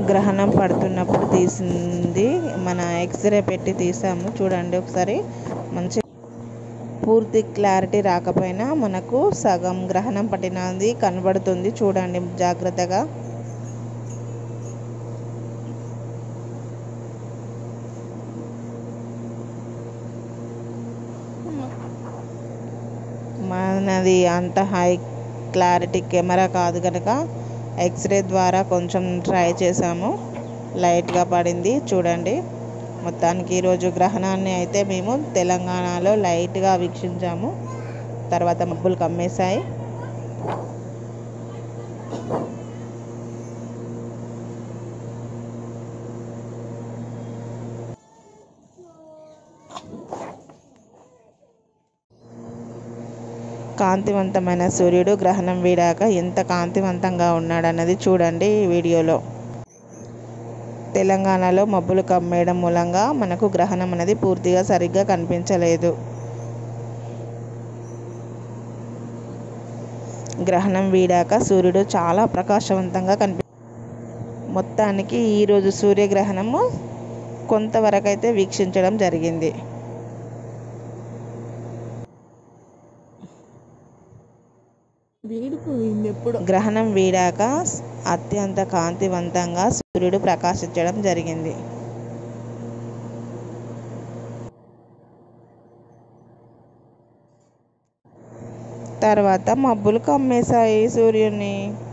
గ్రహణం పడుతున్నప్పుడు తీసింది మన ఎక్స్రే పెట్టి తీసాము చూడండి ఒకసారి మంచి పూర్తి క్లారిటీ రాకపోయినా మనకు సగం గ్రహణం పట్టినది కనబడుతుంది చూడండి జాగ్రత్తగా మనది అంత హై క్లారిటీ కెమెరా కాదు కనుక ఎక్స్రే ద్వారా కొంచెం ట్రై చేసాము లైట్గా పడింది చూడండి మొత్తానికి ఈరోజు గ్రహణాన్ని అయితే మేము తెలంగాణలో లైట్గా వీక్షించాము తర్వాత మబ్బులు కమ్మేశాయి కాంతివంతమైన సూర్యుడు గ్రహణం వీడాక ఎంత కాంతివంతంగా ఉన్నాడన్నది చూడండి ఈ వీడియోలో తెలంగాణలో మబ్బులు కమ్మేయడం మూలంగా మనకు గ్రహణం అనేది పూర్తిగా సరిగ్గా కనిపించలేదు గ్రహణం వీడాక సూర్యుడు చాలా ప్రకాశవంతంగా కనిపి మొత్తానికి ఈరోజు సూర్యగ్రహణము కొంతవరకు అయితే వీక్షించడం జరిగింది వీడిపోయింది ఎప్పుడు గ్రహణం వీడాక అత్యంత కాంతివంతంగా సూర్యుడు ప్రకాశించడం జరిగింది తర్వాత మబ్బులు కమ్మేశాయి సూర్యుని